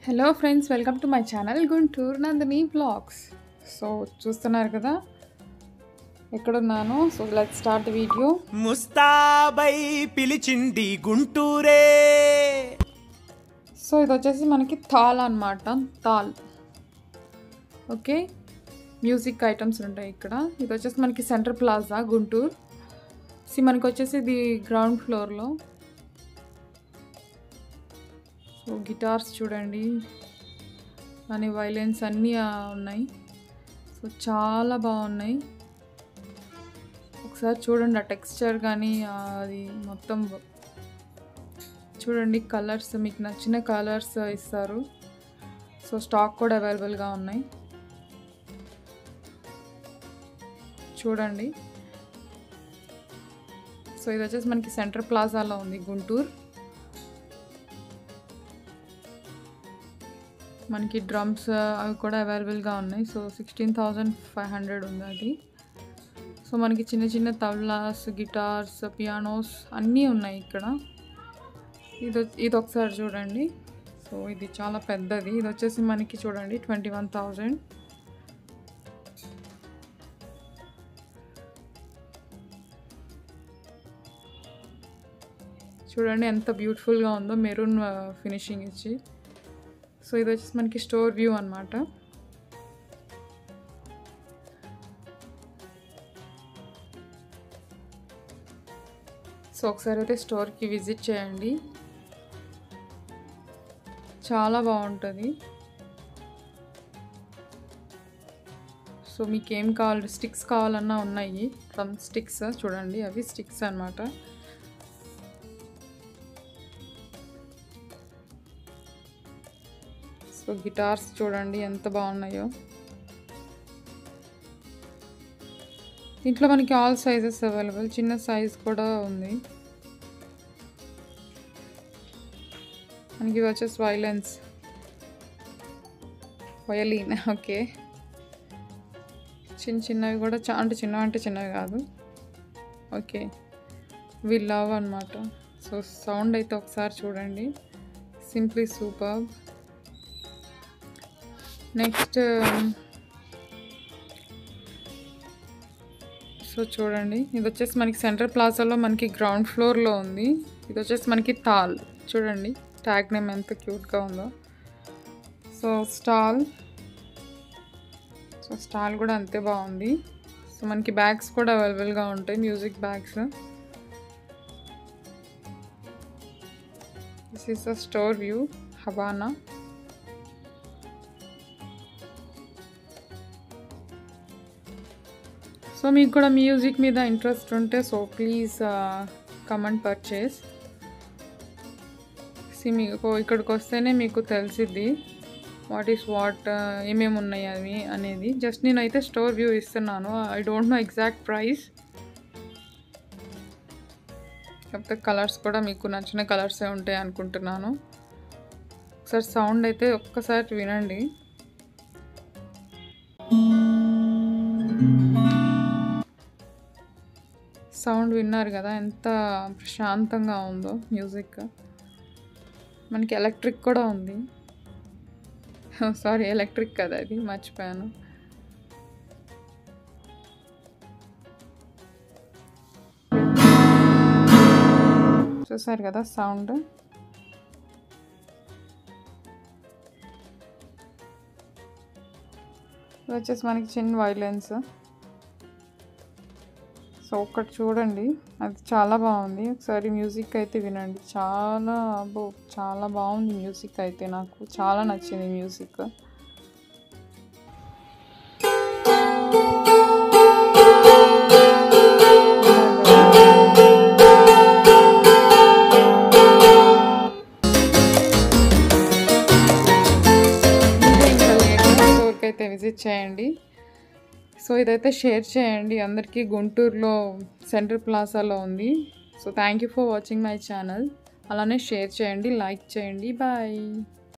hello friends welcome to my channel Guntur Nandini vlogs so చూస్తున్నారు కదా ఎక్కడున్నాను సో లెట్ స్టార్ట్ వీడియో ముస్తాబై పిలిచింది గుంటూరే సో ఇది వచ్చేసి మనకి తాల్ అన్నమాట తాల్ ఓకే మ్యూజిక్ ఐటమ్స్ ఉంటాయి ఇక్కడ ఇది వచ్చేసి మనకి సెంటర్ ప్లాజా గుంటూరు సి మనకి వచ్చేసి ఇది గ్రౌండ్ ఫ్లోర్లో సో గిటార్స్ చూడండి అని వైలెన్స్ అన్నీ ఆ, ఉన్నాయి సో చాలా బాగున్నాయి ఒకసారి చూడండి ఆ టెక్స్చర్ కానీ ఆ, అది మొత్తం చూడండి కలర్స్ మీకు నచ్చిన కలర్స్ ఇస్తారు సో స్టాక్ కూడా అవైలబుల్గా ఉన్నాయి చూడండి సో ఇది వచ్చేసి మనకి సెంటర్ ప్లాజాలో ఉంది గుంటూరు మనకి డ్రమ్స్ అవి కూడా అవైలబుల్గా ఉన్నాయి so sixteen thousand five hundred ఉంది అది సో మనకి చిన్న చిన్న తబలాస్ గిటార్స్ పియానోస్ అన్నీ ఉన్నాయి ఇక్కడ ఇది వచ్- ఇది ఒకసారి చూడండి సో ఇది చాలా పెద్దది ఇది వచ్చేసి మనకి చూడండి ట్వంటీ వన్ థౌజండ్ చూడండి ఎంత బ్యూటిఫుల్గా ఉందో మెరూన్ ఫినిషింగ్ ఇచ్చి సో ఇది వచ్చేసి మనకి స్టోర్ వ్యూ అన్నమాట సో ఒకసారి అయితే స్టోర్కి విజిట్ చేయండి చాలా బాగుంటుంది సో మీకు ఏం కావాలి స్టిక్స్ కావాలన్నా ఉన్నాయి డ్రమ్ స్టిక్స్ చూడండి అవి స్టిక్స్ అన్నమాట సో గిటార్స్ చూడండి ఎంత బాగున్నాయో దీంట్లో మనకి ఆల్ సైజెస్ అవైలబుల్ చిన్న సైజ్ కూడా ఉంది మనకి ఇవి వచ్చేసి వైలెన్స్ వయలిన్ ఓకే చిన్న చిన్నవి కూడా చా అంటే చిన్నవి అంటే చిన్నవి కాదు ఓకే వి లవ్ అనమాట సో సౌండ్ అయితే ఒకసారి చూడండి సింప్లీ సూపర్ నెక్స్ట్ సో చూడండి ఇది వచ్చేసి మనకి సెంట్రల్ ప్లాజాలో మనకి గ్రౌండ్ ఫ్లోర్లో ఉంది ఇది వచ్చేసి మనకి తాల్ చూడండి ట్యాగ్ నేమ్ ఎంత క్యూట్గా ఉందో సో స్టాల్ సో స్టాల్ కూడా అంతే బాగుంది సో మనకి బ్యాగ్స్ కూడా అవైలబుల్గా ఉంటాయి music bags this is a store view Havana so మీకు కూడా మ్యూజిక్ మీద ఇంట్రెస్ట్ ఉంటే సో ప్లీజ్ కమెంట్ పర్చేస్ సి మీకు ఇక్కడికి వస్తేనే మీకు తెలిసిద్ది వాట్ ఈస్ వాట్ ఏమేమి ఉన్నాయి అవి అనేది జస్ట్ నేనైతే స్టోర్ వ్యూ ఇస్తున్నాను I don't know exact price కాకపోతే కలర్స్ కూడా మీకు నచ్చిన కలర్సే ఉంటాయి అనుకుంటున్నాను ఒకసారి సౌండ్ అయితే ఒక్కసారి వినండి సౌండ్ విన్నారు కదా ఎంత ప్రశాంతంగా ఉందో మ్యూజిక్ మనకి ఎలక్ట్రిక్ కూడా ఉంది సారీ ఎలక్ట్రిక్ కదా అది మర్చిపోయాను చూసారు కదా సౌండ్ ఇది వచ్చేసి మనకి చిన్న వైలెన్స్ సో ఒక్కటి చూడండి అది చాలా బాగుంది ఒకసారి మ్యూజిక్ అయితే వినండి చాలా అబ్బో చాలా బాగుంది మ్యూజిక్ అయితే నాకు చాలా నచ్చింది మ్యూజిక్ స్టోర్కి అయితే విజిట్ చేయండి సో ఇదైతే షేర్ చేయండి అందరికీ గుంటూరులో సెంట్రల్ ప్లాజాలో ఉంది so thank you for watching my channel అలానే షేర్ చేయండి లైక్ చేయండి బాయ్